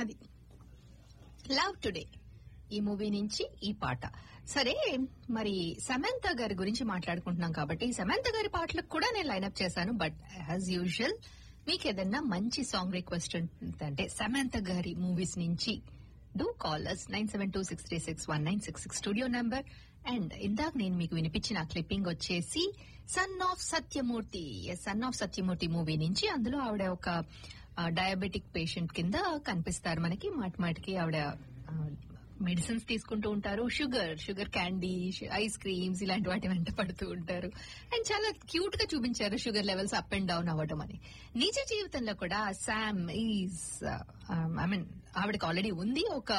అది love today ఈ movie నుంచి ఈ పాట సరే మరి సమంత గారి గురించి మాట్లాడుకుంటున్నాం కాబట్టి సమంత గారి పాటలకు కూడా నేను లైన్అప్ చేశాను బట్ యాజ్ యూజువల్ మీకు ఏదన్నా మంచి సాంగ్ రిక్వెస్ట్ అంటే సమంత గారి మూవీస్ నుంచి do callers nine seven two six three six one nine six six studio number and ఇందాక నేను మీకు వినిపించిన క్లిప్పింగ్ వచ్చేసి son of Satyamurthy son of Satyamurthy movie నుంచి అందులో ఆవిడ ఒక డయాబెటిక్ పేషెంట్ కింద కనిపిస్తారు మనకి మాటి మాటికి ఆవిడ మెడిసిన్స్ తీసుకుంటూ ఉంటారు sugar sugar candy ice creams ఇలాంటి వాటి వెంట పడుతూ ఉంటారు అండ్ చాలా క్యూట్ గా చూపించారు sugar levels up and down అవ్వడం అని నిజ జీవితంలో కూడా శామ్ ఈజ్ ఐ మీన్ ఆవిడకి ఆల్రెడీ ఉంది ఒక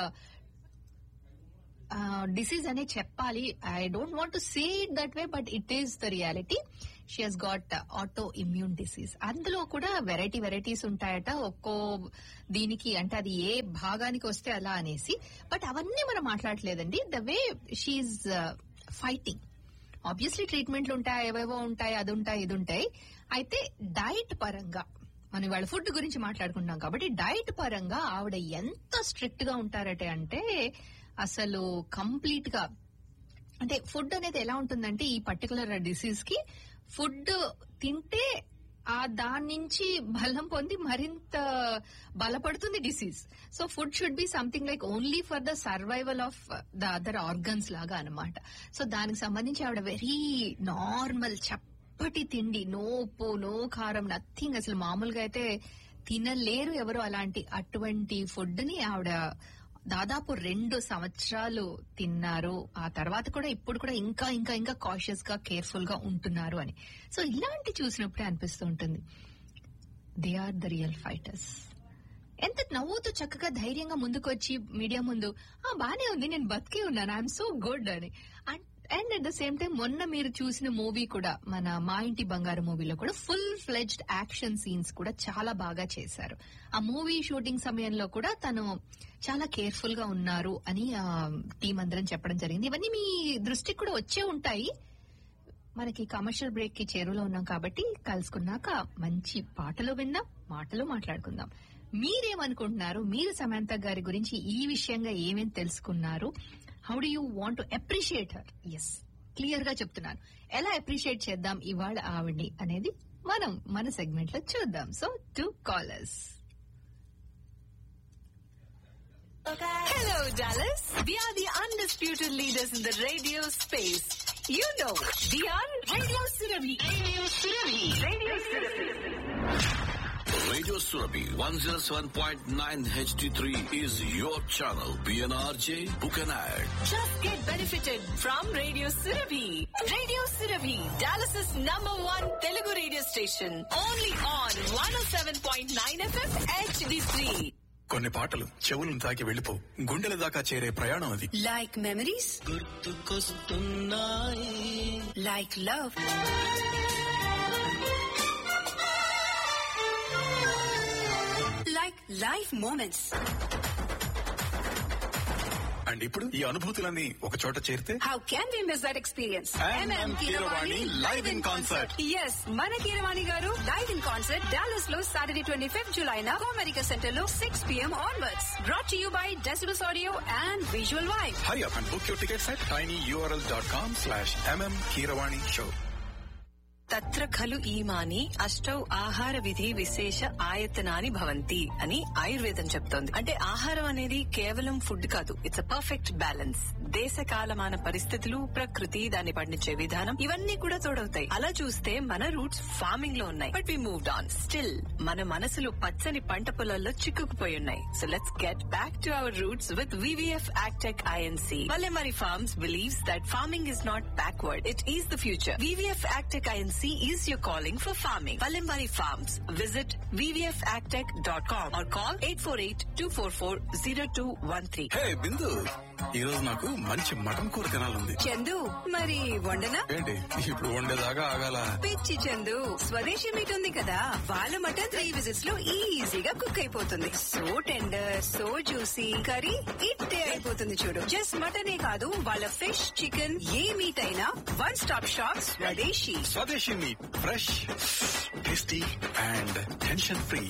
డిసీజ్ అనే చెప్పాలి I don't want to say it that way but it is the reality she has got autoimmune disease అందులో కూడా వెరైటీ వెరైటీస్ ఉంటాయట ఒక్కో దీనికి అంటే అది ఏ భాగానికి వస్తే అలా అనేసి బట్ అవన్నీ మనం మాట్లాడలేదండి the way she's fighting obviously ట్రీట్మెంట్లు ఉంటాయి ఏవేవో ఉంటాయి అది ఉంటాయి ఇది ఉంటాయి అయితే డైట్ పరంగా మనం ఇవాళ ఫుడ్ గురించి మాట్లాడుకుంటాం కాబట్టి డైట్ పరంగా ఆవిడ ఎంత స్ట్రిక్ట్ గా ఉంటారటే అంటే అసలు కంప్లీట్ గా అంటే ఫుడ్ అనేది ఎలా ఉంటుందంటే ఈ పర్టికులర్ డిసీజ్ కి ఫుడ్ తింటే ఆ దాని నుంచి బలం పొంది మరింత బలపడుతుంది disease so food should be something like only for the survival of the other organs లాగా అనమాట సో దానికి సంబంధించి ఆవిడ వెరీ నార్మల్ చప్పటి తిండి నో ఉప్పు నో కారం నథింగ్ అసలు మామూలుగా అయితే తినలేరు ఎవరు అలాంటి అటువంటి ఫుడ్ ని ఆవిడ దాదాపు రెండు సంవత్సరాలు తిన్నారు ఆ తర్వాత కూడా ఇప్పుడు కూడా ఇంకా ఇంకా ఇంకా కాషియస్ గా కేర్ఫుల్ గా ఉంటున్నారు అని సో ఇలాంటి చూసినప్పుడే అనిపిస్తూ ఉంటుంది they are the real fighters ఎంత నవ్వుతూ చక్కగా ధైర్యంగా ముందుకు వచ్చి మీడియా ముందు ఆ బానే ఉంది నేను బతికే ఉన్నాను ఐఎమ్ సో గుడ్ అని and at the same time మొన్న మీరు చూసిన మూవీ కూడా మన మా ఇంటి బంగారు మూవీలో కూడా ఫుల్ ఫ్లెజ్డ్ యాక్షన్ సీన్స్ కూడా చాలా బాగా చేశారు ఆ మూవీ షూటింగ్ సమయంలో కూడా తను చాలా కేర్ఫుల్ గా ఉన్నారు అని టీం అందరం చెప్పడం జరిగింది ఇవన్నీ మీ దృష్టికి కూడా వచ్చే ఉంటాయి మనకి కమర్షియల్ బ్రేక్ కి చేరువలో ఉన్నాం కాబట్టి కలుసుకున్నాక మంచి పాటలు విందాం మాటలు మాట్లాడుకుందాం మీరేమనుకుంటున్నారు మీరు సమంత గారి గురించి ఈ విషయంగా ఏమేం తెలుసుకున్నారు how do you want to appreciate her as clear గా చెప్తున్నాను ఎలా అప్రిషియేట్ చేద్దాం ఇవాళ ఆవిడ్ని అనేది మనం మన సెగ్మెంట్ లో చూద్దాం so two callers Hello, Dallas. We are the undisputed leaders in the radio space. You know, we are Radio Surabhi. Radio Surabhi. Radio Surabhi. Radio Surabhi 107.9 HD3 is your channel. PNRJ, book an ad. Just get benefited from Radio Surabhi. Radio Surabhi, Dallas's number one Telugu radio station. Only on 107.9 FM HD3. కొన్ని పాటలు చెవులను తాకి వెళ్ళిపో గుండెల దాకా చేరే ప్రయాణం అది Like memories? Like love? Like life moments. And ఇప్పుడు ఈ అనుభూతులన్నీ ఒక చోట చేరితే How can we miss that experience? MM Keeravani live in concert. Yes, మన కీరవాణి గారు లైవ్ ఇన్ కాన్సర్ట్ డాలస్ లో సాటర్డే ట్వంటీ ఫిఫ్త్ జులై నా అమెరికా సెంటర్ లో six PM onwards brought to you by decibels audio and visual వైఫ్ hurry up and book your tickets at tiny URL dot com slash MM Keeravani show తత్ర ఖలు ఈమాని అష్టౌ ఆహార విధి విశేష ఆయతనాని భవంతి అని ఆయుర్వేదం చెప్తోంది అంటే ఆహారం అనేది కేవలం ఫుడ్ కాదు ఇట్స్ అ పర్ఫెక్ట్ బ్యాలెన్స్ దేశ కాలమాన పరిస్థితులు ప్రకృతి దాన్ని పండించే విధానం ఇవన్నీ కూడా తోడవుతాయి అలా చూస్తే మన రూట్స్ ఫార్మింగ్ లో ఉన్నాయి but we moved on still మన మనసులు పచ్చని పంట పొలాల్లో చిక్కుకుపోయి ఉన్నాయి so let's get back to our roots with VVF agtech INC Palemari Farms believes that farming is not backward. It is the future. VVF Agtech INC is your calling for farming. Palemari Farms. Visit vvfagtech.com or call 848-244-0213. Hey Bindu ఈ రోజు నాకు మంచి mutton కూర తినాలంది చందు మరి వండనా ఏంటి ఇప్పుడు వండేదాకా ఆగాల పిచ్చి చందు స్వదేశీ మీట్ ఉంది కదా వాళ్ళ మటన్ త్రీ విజిట్స్ లో ఈజీగా కుక్ అయిపోతుంది so tender so juicy curry ఇట్టే అయిపోతుంది చూడు జస్ట్ మటనే కాదు వాళ్ళ ఫిష్ చికెన్ ఏ మీట్ అయినా one stop shop Swadeshi Swadeshi meat fresh tasty and tension free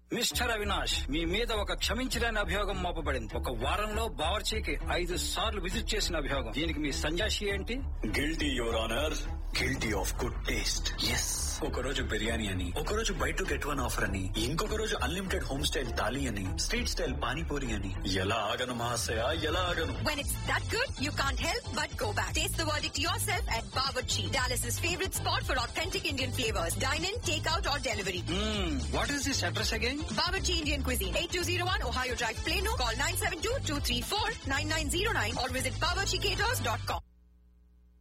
mister Avinash మీ మీద ఒక క్షమించలేని అభియోగం మోపబడింది ఒక వారంలో బావర్చీకి ఐదు సార్లు విజిట్ చేసిన అభియోగం దీనికి మీ సంజాషి ఏంటి guilty your honour guilty of good taste yes ఒక రోజు బిర్యానీ అని ఒక రోజు buy two get one offer అని ఇంకొక రోజు అన్లిమిటెడ్ హోమ్ స్టైల్ థాలీ అని స్ట్రీట్ స్టైల్ పానీపూరి అని ఎలా ఆగను మహాశయ ఎలా ఆగను When it's that good, you can't help but go back. Taste the verdict yourself at Bawarchi, Dallas's favorite spot for authentic Indian flavors. Dine in, take out or delivery. What is this address again Bawarchi Indian Cuisine, 8201 Ohio Drive, Plano. Call 972-234-9909 or visit bawarchicaters.com.